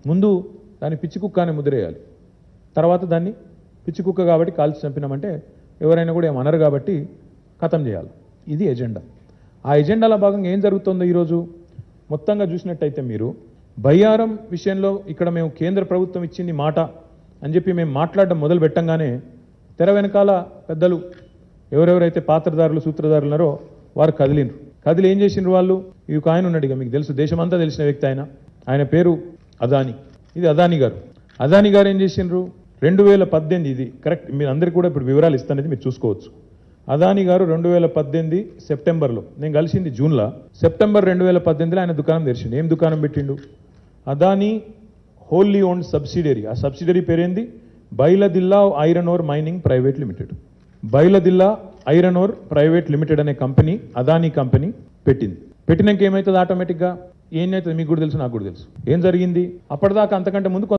ముందు దాన్ని పిచ్చి కుక్క అని ముద్రేయాలి తర్వాత దాన్ని పిచ్చి కుక్క కాబట్టి కాల్చి చంపినామంటే ఎవరైనా కూడా ఏమనరు కాబట్టి ఖతం చేయాలి ఇది ఎజెండా ఆ ఎజెండాలో భాగంగా ఏం జరుగుతుందో ఈరోజు మొత్తంగా చూసినట్టయితే మీరు బయ్యారం విషయంలో ఇక్కడ మేము కేంద్ర ప్రభుత్వం ఇచ్చింది మాట అని చెప్పి మేము మాట్లాడడం మొదలు పెట్టంగానే తెర వెనకాల పెద్దలు ఎవరెవరైతే పాత్రదారులు సూత్రధారులు ఉన్నారో వారు కదిలిండ్రు కదిలి ఏం చేసిండ్రు వాళ్ళు ఈ ఒక ఆయన ఉన్నాడు ఇక మీకు తెలుసు దేశమంతా తెలిసిన వ్యక్తి ఆయన ఆయన పేరు అదాని ఇది అదాని గారు అదాని గారు ఏం చేసిండ్రు రెండు వేల పద్దెనిమిది ఇది కరెక్ట్ మీరు అందరికీ కూడా ఇప్పుడు వివరాలు ఇస్తానది మీరు చూసుకోవచ్చు అదాని గారు రెండు వేల పద్దెనిమిది సెప్టెంబర్లో నేను కలిసింది జూన్లో సెప్టెంబర్ రెండు వేల పద్దెనిమిదిలో ఆయన దుకాణం తెరిచిండు ఏం దుకాణం పెట్టిండు అదాని హోల్లీ ఓన్డ్ సబ్సిడరీ ఆ సబ్సిడరీ పేరేంది Bailadila iron ore mining private limited Bailadila iron ore private limited అనే కంపెనీ అదానీ కంపెనీ పెట్టింది పెట్టినాక ఏమవుతుంది ఆటోమేటిక్గా ఏం అవుతుంది మీకు కూడా తెలుసు నాకు కూడా తెలుసు ఏం జరిగింది అప్పటిదాకా అంతకంటే ముందు కొంత